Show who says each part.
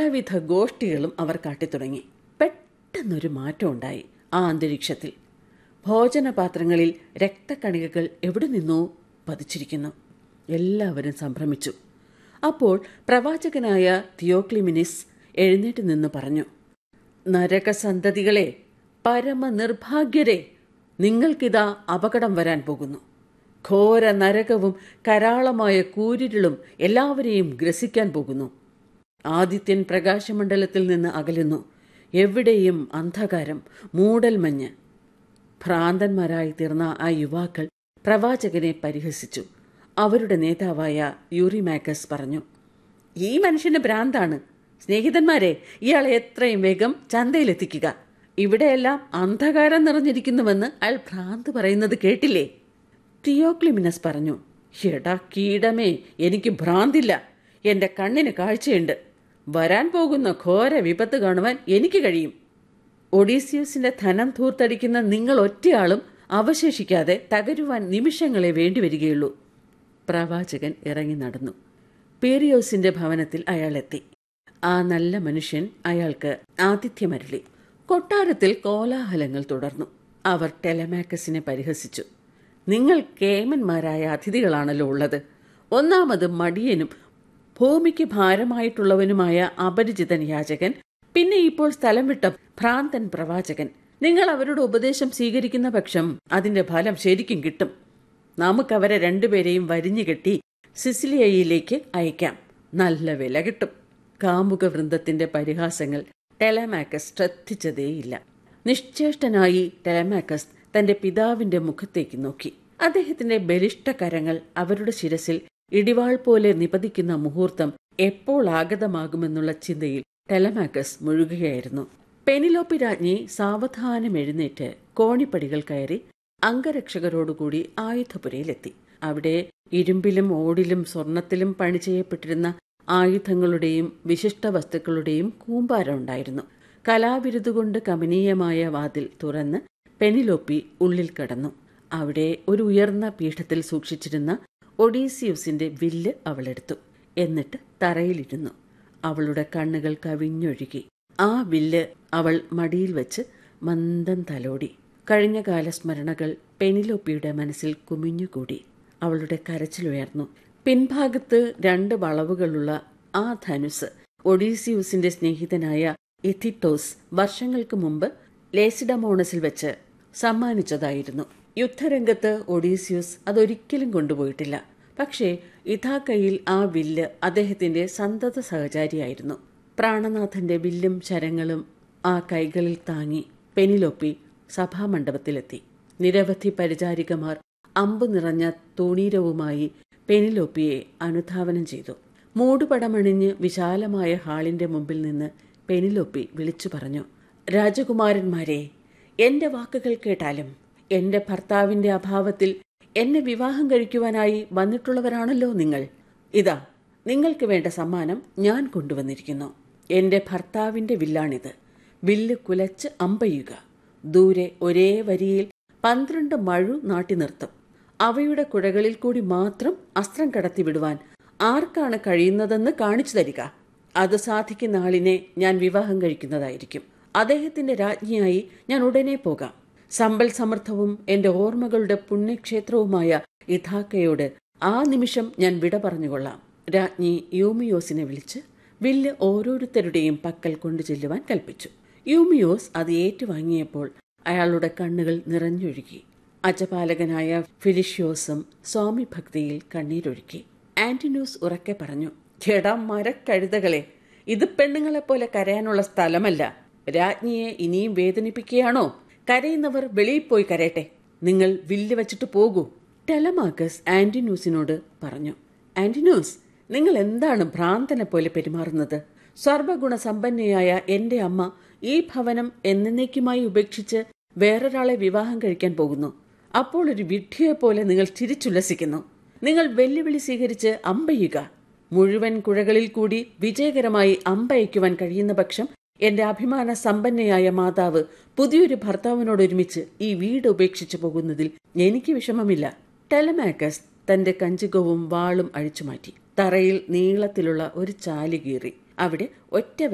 Speaker 1: പലവിധ ഗോഷ്ഠികളും അവർ കാട്ടിത്തുടങ്ങി പെട്ടെന്നൊരു മാറ്റം ഉണ്ടായി ആ അന്തരീക്ഷത്തിൽ ഭോജനപാത്രങ്ങളിൽ രക്തക്കണികകൾ എവിടെ നിന്നോ പതിച്ചിരിക്കുന്നു എല്ലാവരും സംഭ്രമിച്ചു അപ്പോൾ പ്രവാചകനായ തിയോക്ലിമിനിസ് എഴുന്നേറ്റ് നിന്ന് പറഞ്ഞു നരകസന്തതികളെ പരമനിർഭാഗ്യരെ നിങ്ങൾക്കിതാ അപകടം വരാൻ പോകുന്നു ഘോര നരകവും കരാളമായ കൂരിരുളും എല്ലാവരെയും ഗ്രസിക്കാൻ പോകുന്നു ആദിത്യൻ പ്രകാശമണ്ഡലത്തിൽ നിന്ന് അകലുന്നു എവിടെയും അന്ധകാരം മൂടൽമഞ്ഞ് ഭ്രാന്തന്മാരായി തീർന്ന ആ യുവാക്കൾ പ്രവാചകനെ പരിഹസിച്ചു അവരുടെ നേതാവായ യൂറിമാക്കസ് പറഞ്ഞു ഈ മനുഷ്യന് ഭ്രാന്താണ് സ്നേഹിതന്മാരെ ഇയാളെ എത്രയും വേഗം ചന്തയിലെത്തിക്കുക ഇവിടെയെല്ലാം അന്ധകാരം നിറഞ്ഞിരിക്കുന്നുവെന്ന് അയാൾ ഭ്രാന്ത് പറയുന്നത് കേട്ടില്ലേ തിയോക്ലിമിനസ് പറഞ്ഞു എടാ കീടമേ എനിക്ക് ഭ്രാന്തില്ല എന്റെ കണ്ണിന് കാഴ്ചയുണ്ട് വരാൻ പോകുന്ന ഘോര വിപത്ത് കാണുവാൻ എനിക്ക് കഴിയും ഒഡീസിയസിന്റെ ധനം ധൂർത്തടിക്കുന്ന നിങ്ങൾ ഒറ്റയാളും അവശേഷിക്കാതെ തകരുവാൻ നിമിഷങ്ങളെ വേണ്ടിവരികയുള്ളൂ പ്രവാചകൻ ഇറങ്ങി നടന്നു പേരിയോസിന്റെ ഭവനത്തിൽ അയാളെത്തി ആ നല്ല മനുഷ്യൻ അയാൾക്ക് ആതിഥ്യമരുളി കൊട്ടാരത്തിൽ കോലാഹലങ്ങൾ തുടർന്നു അവർ ടെലമാക്കസിനെ പരിഹസിച്ചു നിങ്ങൾ കേമന്മാരായ അതിഥികളാണല്ലോ ഉള്ളത് ഒന്നാമത് മടിയനും ഭൂമിക്ക് ഭാരമായിട്ടുള്ളവനുമായ അപരിചിതൻ യാചകൻ പിന്നെ ഇപ്പോൾ സ്ഥലം വിട്ട ഭ്രാന്തൻ പ്രവാചകൻ നിങ്ങൾ അവരുടെ ഉപദേശം സ്വീകരിക്കുന്ന പക്ഷം അതിന്റെ ഫലം ശരിക്കും കിട്ടും നമുക്കവരെ രണ്ടുപേരെയും വരിഞ്ഞു കെട്ടി സിസിലിയയിലേക്ക് അയക്കാം നല്ല വില കിട്ടും കാമുക വൃന്ദത്തിന്റെ പരിഹാസങ്ങൾ ടെലമാക്കസ് ശ്രദ്ധിച്ചതേയില്ല നിശ്ചേഷ്ടനായി ടെലമാക്കസ് തന്റെ പിതാവിന്റെ മുഖത്തേക്ക് നോക്കി അദ്ദേഹത്തിന്റെ ബലിഷ്ഠ കരങ്ങൾ അവരുടെ ശിരസിൽ ഇടിവാൾ പോലെ നിപതിക്കുന്ന മുഹൂർത്തം എപ്പോൾ ആഗതമാകുമെന്നുള്ള ചിന്തയിൽ ടെലമാക്കസ് മുഴുകുകയായിരുന്നു പെനിലോപ്പി രാജ്ഞി സാവധാനം എഴുന്നേറ്റ് കോണിപ്പടികൾ കയറി അംഗരക്ഷകരോടുകൂടി ആയുധപുരയിലെത്തി അവിടെ ഇരുമ്പിലും ഓടിലും സ്വർണത്തിലും പണി ചെയ്യപ്പെട്ടിരുന്ന ആയുധങ്ങളുടെയും വിശിഷ്ട വസ്തുക്കളുടെയും കൂമ്പാരം ഉണ്ടായിരുന്നു കലാവിരുതുകൊണ്ട് കമനീയമായ വാതിൽ തുറന്ന് പെനിലോപ്പി ഉള്ളിൽ കടന്നു അവിടെ ഒരു ഉയർന്ന പീഠത്തിൽ സൂക്ഷിച്ചിരുന്ന ഒഡീസിയൂസിന്റെ വില്ല് അവളെടുത്തു എന്നിട്ട് തറയിലിരുന്നു അവളുടെ കണ്ണുകൾ കവിഞ്ഞൊഴുകി ആ വില്ല് അവൾ മടിയിൽ വെച്ച് മന്ദം തലോടി കഴിഞ്ഞകാല സ്മരണകൾ പെനിലോപ്പിയുടെ മനസ്സിൽ കുമിഞ്ഞുകൂടി അവളുടെ കരച്ചിലുയർന്നു പിൻഭാഗത്ത് രണ്ട് വളവുകളുള്ള ആ ധനുസ് ഒഡീസിയൂസിന്റെ സ്നേഹിതനായ എഥിറ്റോസ് വർഷങ്ങൾക്ക് മുമ്പ് ലേസിഡമോണസിൽ വെച്ച് സമ്മാനിച്ചതായിരുന്നു യുദ്ധരംഗത്ത് ഒഡീസിയൂസ് അതൊരിക്കലും കൊണ്ടുപോയിട്ടില്ല പക്ഷേ ഇഥാക്കയിൽ ആ വില്ല് അദ്ദേഹത്തിന്റെ സന്തത സഹചാരിയായിരുന്നു പ്രാണനാഥന്റെ വില്ലും ശരങ്ങളും ആ കൈകളിൽ താങ്ങി പെനിലോപ്പി സഭാമണ്ഡപത്തിലെത്തി നിരവധി പരിചാരികമാർ അമ്പു നിറഞ്ഞ തൂണീരവുമായി പെനിലോപ്പിയെ അനുധാവനം ചെയ്തു മൂടുപടമണിഞ്ഞ് വിശാലമായ ഹാളിന്റെ മുമ്പിൽ നിന്ന് പെനിലോപ്പി വിളിച്ചു പറഞ്ഞു രാജകുമാരന്മാരെ എന്റെ വാക്കുകൾ കേട്ടാലും എന്റെ ഭർത്താവിന്റെ അഭാവത്തിൽ എന്നെ വിവാഹം കഴിക്കുവാനായി വന്നിട്ടുള്ളവരാണല്ലോ നിങ്ങൾ ഇതാ നിങ്ങൾക്ക് വേണ്ട സമ്മാനം ഞാൻ കൊണ്ടുവന്നിരിക്കുന്നു എന്റെ ഭർത്താവിന്റെ വില്ലാണിത് വില്ല് കുലച്ച് അമ്പയുക ദൂരെ ഒരേ വരിയിൽ പന്ത്രണ്ട് മഴു നാട്ടി നിർത്തും അവയുടെ കുഴകളിൽ കൂടി മാത്രം അസ്ത്രം കടത്തിവിടുവാൻ ആർക്കാണ് കഴിയുന്നതെന്ന് കാണിച്ചു തരിക അത് സാധിക്കുന്ന ആളിനെ ഞാൻ വിവാഹം കഴിക്കുന്നതായിരിക്കും അദ്ദേഹത്തിന്റെ രാജ്ഞിയായി ഞാൻ ഉടനെ പോകാം സമ്പൽ സമർത്ഥവും എന്റെ ഓർമ്മകളുടെ പുണ്യക്ഷേത്രവുമായ ഇഥാക്കയോട് ആ നിമിഷം ഞാൻ വിട പറഞ്ഞുകൊള്ളാം രാജ്ഞി യൂമിയോസിനെ വിളിച്ച് വില്ല് ഓരോരുത്തരുടെയും പക്കൽ കൊണ്ടു ചെല്ലുവാൻ കൽപ്പിച്ചു യൂമിയോസ് അത് ഏറ്റുവാങ്ങിയപ്പോൾ അയാളുടെ കണ്ണുകൾ നിറഞ്ഞൊഴുകി അജപാലകനായ ഫിലിഷ്യോസും സ്വാമി ഭക്തിയിൽ കണ്ണീരൊഴുക്കി ആന്റിനൂസ് ഉറക്കെ പറഞ്ഞു ചേടാ മരക്കഴുതകളെ ഇത് പെണ്ണുങ്ങളെപ്പോലെ കരയാനുള്ള സ്ഥലമല്ല രാജ്ഞിയെ ഇനിയും വേദനിപ്പിക്കുകയാണോ കരയുന്നവർ വെളിയിൽ പോയി കരയട്ടെ നിങ്ങൾ വില്ല് വെച്ചിട്ട് പോകൂ ടെലമാക്കസ് ആന്റിനൂസിനോട് പറഞ്ഞു ആന്റിനൂസ് നിങ്ങൾ എന്താണ് ഭ്രാന്തനെ പോലെ പെരുമാറുന്നത് സർവഗുണ സമ്പന്നയായ എന്റെ അമ്മ ഈ ഭവനം എന്നേക്കുമായി ഉപേക്ഷിച്ച് വേറൊരാളെ വിവാഹം കഴിക്കാൻ പോകുന്നു അപ്പോൾ ഒരു വിഡ്ഢിയെ പോലെ നിങ്ങൾ ചിരിച്ചുല്ലസിക്കുന്നു നിങ്ങൾ വെല്ലുവിളി സ്വീകരിച്ച് അമ്പയുക മുഴുവൻ കുഴകളിൽ കൂടി വിജയകരമായി അമ്പയക്കുവാൻ കഴിയുന്ന പക്ഷം എന്റെ അഭിമാന സമ്പന്നയായ മാതാവ് പുതിയൊരു ഭർത്താവിനോടൊരുമിച്ച് ഈ വീട് ഉപേക്ഷിച്ചു പോകുന്നതിൽ എനിക്ക് വിഷമമില്ല ടെലമാക്കസ് തന്റെ കഞ്ചുകവും വാളും അഴിച്ചുമാറ്റി തറയിൽ നീളത്തിലുള്ള ഒരു ചാലി കീറി അവിടെ ഒറ്റ